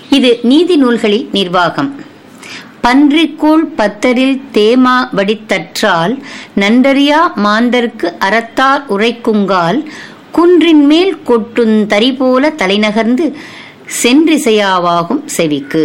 இது நீதி நூல்களில் நிர்வாகம் பன்றிக்கூழ் பத்தரில் தேமா வடித்தற்றால் நன்றறியா மாந்தர்க்கு அறத்தார் உரைக்குங்கால் குன்றின் மேல் கொட்டுந் தரி போல தலைநகர்ந்து சென்றிசையாவாகும் செவிக்கு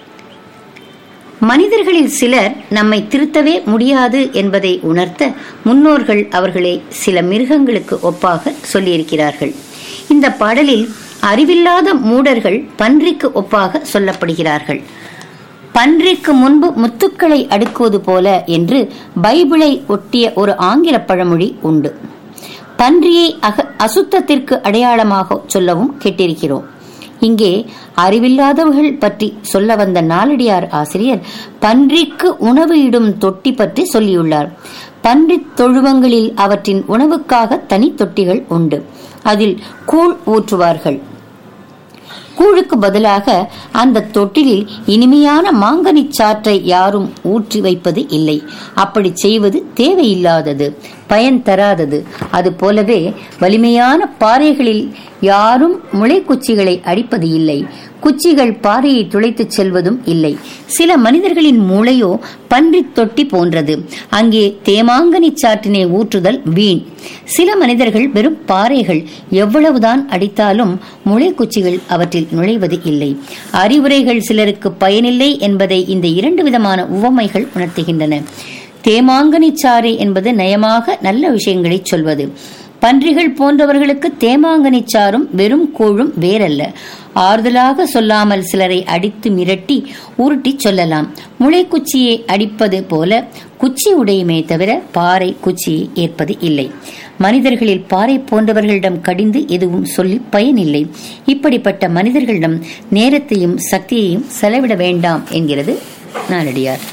மனிதர்களில் சிலர் நம்மை திருத்தவே முடியாது என்பதை உணர்த்த முன்னோர்கள் அவர்களை சில மிருகங்களுக்கு ஒப்பாக சொல்லியிருக்கிறார்கள் இந்த பாடலில் அறிவில்லாத மூடர்கள் பன்றிக்கு ஒப்பாக சொல்லப்படுகிறார்கள் பன்றிக்கு முன்பு முத்துக்களை அடுக்குவது போல என்று பைபிளை ஒட்டிய ஒரு ஆங்கில பழமொழி உண்டு பன்றியை அக அசுத்தத்திற்கு அடையாளமாக சொல்லவும் கேட்டிருக்கிறோம் இங்கே அறிவில்லாதவர்கள் பற்றி சொல்ல வந்த நாலடியார் ஆசிரியர் பன்றிக்கு உணவு இடும் தொட்டி பற்றி சொல்லியுள்ளார் பன்றி தொழுவங்களில் அவற்றின் உணவுக்காக தனி தொட்டிகள் உண்டு அதில் கூழ் ஊற்றுவார்கள் கூழுக்கு பதிலாக அந்த தொட்டிலில் இனிமையான மாங்கனிச் சாற்றை யாரும் ஊற்றி வைப்பது இல்லை அப்படி செய்வது தேவையில்லாதது பயன் தராதது அது போலவே வலிமையான பாறைகளில் யாரும் முளைக்குச்சிகளை அடிப்பது இல்லை குச்சிகள் பாறையை துளைத்துச் செல்வதும் இல்லை சில மனிதர்களின் மூளையோ பன்றித் தொட்டி போன்றது அங்கே தேமாங்கனி சாற்றினை ஊற்றுதல் வீண் சில மனிதர்கள் வெறும் பாறைகள் எவ்வளவுதான் அடித்தாலும் முளைக்குச்சிகள் அவற்றில் நுழைவது இல்லை அறிவுரைகள் சிலருக்கு பயனில்லை என்பதை இந்த இரண்டு விதமான உவமைகள் உணர்த்துகின்றன தேமாங்கனிச்சாறு என்பது நயமாக நல்ல விஷயங்களை சொல்வது பன்றிகள் போன்றவர்களுக்கு தேமாங்கனிச்சாரும் வெறும் கூழும் வேறல்ல ஆறுதலாக சொல்லாமல் சிலரை அடித்து மிரட்டி உருட்டி சொல்லலாம் முளைக்குச்சியை அடிப்பது போல குச்சி உடையுமே தவிர பாறை குச்சியை ஏற்பது இல்லை மனிதர்களில் பாறை போன்றவர்களிடம் கடிந்து எதுவும் சொல்லி பயனில்லை இப்படிப்பட்ட மனிதர்களிடம் நேரத்தையும் சக்தியையும் செலவிட வேண்டாம் என்கிறது நாளடியார்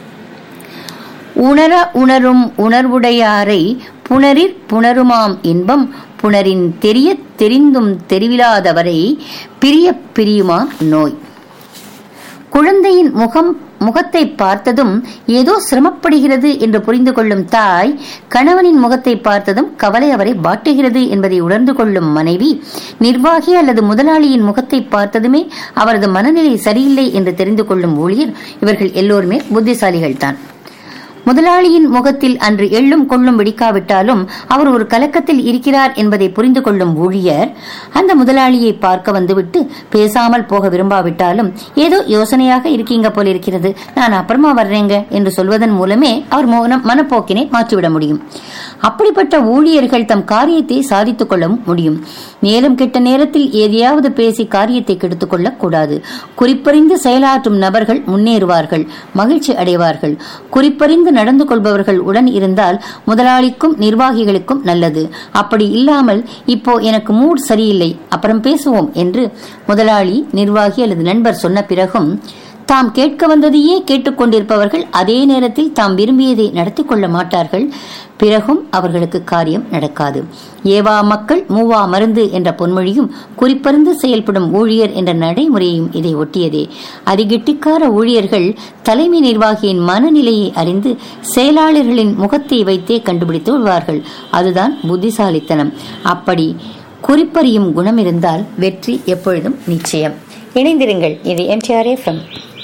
உணர உணரும் உணர்வுடையாரை புணரிற் புணருமாம் இன்பம் புணரின் தெரிய தெரிந்தும் தெரிவிலாதவரை பிரிய பிரியுமாம் நோய் குழந்தையின் முகம் முகத்தை பார்த்ததும் ஏதோ சிரமப்படுகிறது என்று புரிந்து கொள்ளும் தாய் கணவனின் முகத்தை பார்த்ததும் கவலை அவரை வாட்டுகிறது என்பதை உணர்ந்து கொள்ளும் மனைவி நிர்வாகி அல்லது முதலாளியின் முகத்தை பார்த்ததுமே அவரது மனநிலை சரியில்லை என்று தெரிந்து கொள்ளும் ஊழியர் இவர்கள் எல்லோருமே புத்திசாலிகள்தான் முதலாளியின் முகத்தில் அன்று எள்ளும் கொள்ளும் வெடிக்காவிட்டாலும் அவர் ஒரு கலக்கத்தில் இருக்கிறார் என்பதை புரிந்து கொள்ளும் ஊழியர் அந்த முதலாளியை பார்க்க வந்துவிட்டு பேசாமல் போக விரும்பாவிட்டாலும் ஏதோ யோசனையாக இருக்கீங்க போல இருக்கிறது நான் அப்புறமா வர்றேங்க என்று சொல்வதன் மூலமே அவர் மோனம் மனப்போக்கினை மாற்றிவிட முடியும் அப்படிப்பட்ட ஊழியர்கள் தம் காரியத்தை சாதித்துக் கொள்ளவும் முடியும் நேரம் கெட்ட நேரத்தில் எதையாவது பேசி காரியத்தை கெடுத்துக் கொள்ளக் கூடாது குறிப்பறிந்து செயலாற்றும் நபர்கள் முன்னேறுவார்கள் மகிழ்ச்சி அடைவார்கள் குறிப்பறிந்து நடந்து கொள்பவர்கள் உடன் இருந்தால் முதலாளிக்கும் நிர்வாகிகளுக்கும் நல்லது அப்படி இல்லாமல் இப்போ எனக்கு மூட் சரியில்லை அப்புறம் பேசுவோம் என்று முதலாளி நிர்வாகி அல்லது நண்பர் சொன்ன பிறகும் தாம் கேட்க வந்ததையே கேட்டுக்கொண்டிருப்பவர்கள் அதே நேரத்தில் தாம் விரும்பியதை நடத்தி கொள்ள மாட்டார்கள் பிறகும் அவர்களுக்கு காரியம் நடக்காது ஏவா மக்கள் மூவா மருந்து என்ற பொன்மொழியும் குறிப்பறிந்து செயல்படும் ஊழியர் என்ற நடைமுறையும் இதை ஒட்டியதே அதிகெட்டிக்கார ஊழியர்கள் தலைமை நிர்வாகியின் மனநிலையை அறிந்து செயலாளர்களின் முகத்தை வைத்தே கண்டுபிடித்து விடுவார்கள் அதுதான் புத்திசாலித்தனம் அப்படி குறிப்பறியும் குணம் இருந்தால் வெற்றி எப்பொழுதும் நிச்சயம் இணைந்திருங்கள் இது எம்டிஆர் எஃப்எம்